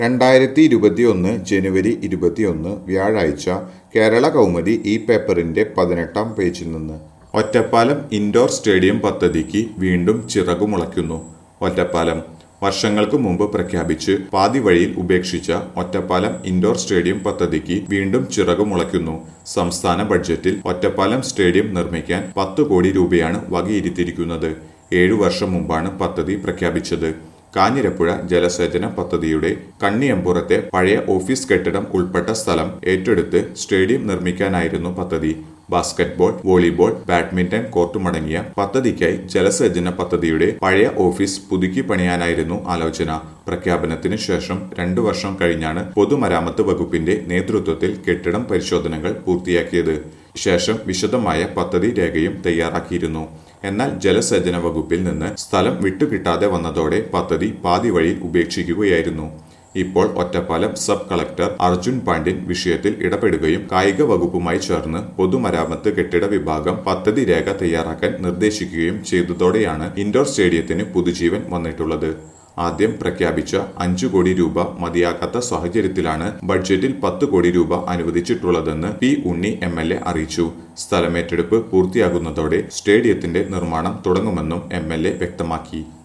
രണ്ടായിരത്തി ഇരുപത്തിയൊന്ന് ജനുവരി ഇരുപത്തിയൊന്ന് വ്യാഴാഴ്ച കേരള കൗമുദി ഈ പേപ്പറിന്റെ പതിനെട്ടാം പേജിൽ നിന്ന് ഒറ്റപ്പാലം ഇൻഡോർ സ്റ്റേഡിയം പദ്ധതിക്ക് വീണ്ടും ചിറകുമുളയ്ക്കുന്നു ഒറ്റപ്പാലം വർഷങ്ങൾക്ക് മുമ്പ് പ്രഖ്യാപിച്ച് പാതി വഴിയിൽ ഉപേക്ഷിച്ച ഒറ്റപ്പാലം ഇൻഡോർ സ്റ്റേഡിയം പദ്ധതിക്ക് വീണ്ടും ചിറകുമുളയ്ക്കുന്നു സംസ്ഥാന ബഡ്ജറ്റിൽ ഒറ്റപ്പാലം സ്റ്റേഡിയം നിർമ്മിക്കാൻ പത്ത് കോടി രൂപയാണ് വകയിരുത്തിയിരിക്കുന്നത് ഏഴു വർഷം മുമ്പാണ് പദ്ധതി പ്രഖ്യാപിച്ചത് കാഞ്ഞിരപ്പുഴ ജലസേചന പദ്ധതിയുടെ കണ്ണിയമ്പുറത്തെ പഴയ ഓഫീസ് കെട്ടിടം ഉൾപ്പെട്ട സ്ഥലം ഏറ്റെടുത്ത് സ്റ്റേഡിയം നിർമ്മിക്കാനായിരുന്നു പദ്ധതി ബാസ്കറ്റ്ബോൾ വോളിബോൾ ബാഡ്മിന്റൺ കോർട്ടുമടങ്ങിയ പദ്ധതിക്കായി ജലസേചന പദ്ധതിയുടെ പഴയ ഓഫീസ് പുതുക്കി പണിയാനായിരുന്നു ആലോചന പ്രഖ്യാപനത്തിന് ശേഷം രണ്ടു വർഷം കഴിഞ്ഞാണ് പൊതുമരാമത്ത് വകുപ്പിന്റെ നേതൃത്വത്തിൽ കെട്ടിടം പരിശോധനകൾ പൂർത്തിയാക്കിയത് ശേഷം വിശദമായ പദ്ധതി രേഖയും തയ്യാറാക്കിയിരുന്നു എന്നാൽ ജലസേചന വകുപ്പിൽ നിന്ന് സ്ഥലം വിട്ടുകിട്ടാതെ വന്നതോടെ പദ്ധതി പാതി വഴിയിൽ ഉപേക്ഷിക്കുകയായിരുന്നു ഇപ്പോൾ ഒറ്റപ്പാലം സബ് കളക്ടർ അർജുൻ പാണ്ഡ്യൻ വിഷയത്തിൽ ഇടപെടുകയും കായിക വകുപ്പുമായി ചേർന്ന് പൊതുമരാമത്ത് കെട്ടിട വിഭാഗം പദ്ധതി രേഖ തയ്യാറാക്കാൻ നിർദ്ദേശിക്കുകയും ചെയ്തതോടെയാണ് ഇൻഡോർ സ്റ്റേഡിയത്തിന് പുതുജീവൻ വന്നിട്ടുള്ളത് ആദ്യം പ്രഖ്യാപിച്ച അഞ്ചു കോടി രൂപ മതിയാകാത്ത സാഹചര്യത്തിലാണ് ബഡ്ജറ്റിൽ പത്ത് കോടി രൂപ അനുവദിച്ചിട്ടുള്ളതെന്ന് P Unni M L A അറിയിച്ചു സ്ഥലമേറ്റെടുപ്പ് പൂർത്തിയാകുന്നതോടെ സ്റ്റേഡിയത്തിന്റെ നിർമ്മാണം തുടങ്ങുമെന്നും എം എൽ എ വ്യക്തമാക്കി